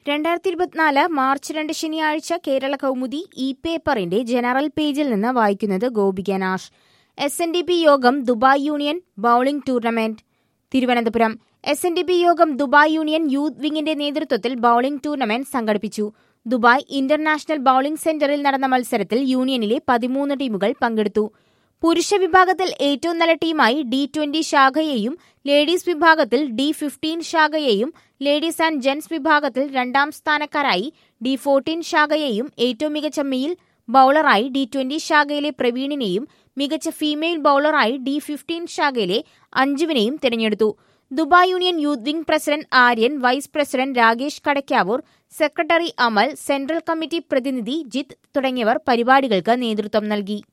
രണ്ടായിരത്തി ഇരുപത്തിനാല് മാർച്ച് രണ്ട് ശനിയാഴ്ച കേരള കൗമുദി ഇ പേപ്പറിന്റെ ജനറൽ പേജിൽ നിന്ന് വായിക്കുന്നത് Gopika Nash S N D P Yogam Dubai union bowling tournament Thiruvananthapuram S N D P Yogam Dubai union youth വിംഗിന്റെ നേതൃത്വത്തിൽ ബൌളിംഗ് ടൂർണമെന്റ് സംഘടിപ്പിച്ചു ദുബായ് ഇന്റർനാഷണൽ ബൌളിംഗ് സെന്ററിൽ നടന്ന മത്സരത്തിൽ യൂണിയനിലെ പതിമൂന്ന് ടീമുകൾ പങ്കെടുത്തു പുരുഷ വിഭാഗത്തിൽ ഏറ്റവും നല്ല ടീമായി ഡി ട്വന്റി ശാഖയെയും ലേഡീസ് വിഭാഗത്തിൽ ഡി ഫിഫ്റ്റീൻ ശാഖയെയും ലേഡീസ് ആൻഡ് ജെന്റ്സ് വിഭാഗത്തിൽ രണ്ടാം സ്ഥാനക്കാരായി ഡി ഫോർട്ടീൻ ശാഖയെയും ഏറ്റവും മികച്ച മെയിൽ ബൌളറായി ഡി ട്വന്റി ശാഖയിലെ പ്രവീണിനെയും മികച്ച ഫീമെയിൽ ബൌളറായി ഡി ഫിഫ്റ്റീൻ ശാഖയിലെ അഞ്ജുവിനെയും തിരഞ്ഞെടുത്തു Dubai union youth wing president Aryan vice president Rakesh Kadakkavoor secretary Amal central committee പ്രതിനിധി ജിത്ത് തുടങ്ങിയവർ പരിപാടികൾക്ക് നേതൃത്വം നൽകി